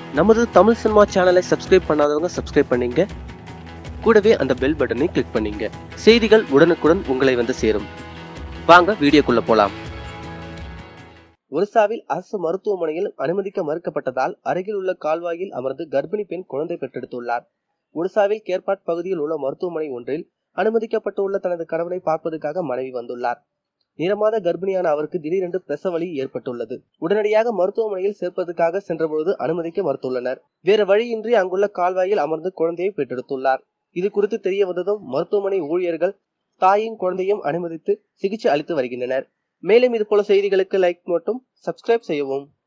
நமது தமிழ் சினிமா சேனலை சப்ஸ்கிரைப் பண்ணாதவங்க சப்ஸ்கிரைப் பண்ணீங்க கூடவே அந்த பெல் பட்டனை கிளிக் பண்ணீங்க செய்திகள் உடனுக்குடன் உங்களை வந்து சேரும் வாங்க வீடியோக்குள்ள போலாம் ஒரிசாவில் அரசு மருத்துவமனையில் அனுமதிக்க மறுக்கப்பட்டதால் அருகில் உள்ள கால்வாயில் அமர்ந்து கர்ப்பிணி பெண் குழந்தை பெற்றெடுத்துள்ளார் ஒடிசாவில் கேர்பாட் பகுதியில் உள்ள மருத்துவமனை ஒன்றில் அனுமதிக்கப்பட்டுள்ள தனது கணவனை பார்ப்பதற்காக மனைவி வந்துள்ளார் நிறமாத கர்ப்பிணியான அவருக்கு திடீரென்று பிரசவ வலி ஏற்பட்டுள்ளது உடனடியாக மருத்துவமனையில் சேர்ப்பதற்காக சென்றபொழுது அனுமதிக்க மறுத்துள்ளனர் வேற வழியின்றி அங்குள்ள கால்வாயில் அமர்ந்து குழந்தையை பெற்றெடுத்துள்ளார் இது குறித்து தெரிய வந்ததும் மருத்துவமனை ஊழியர்கள் தாயும் குழந்தையும் அனுமதித்து சிகிச்சை அளித்து வருகின்றனர் மேலும் இது போல செய்திகளுக்கு லைக் மற்றும் சப்ஸ்கிரைப் செய்யவும்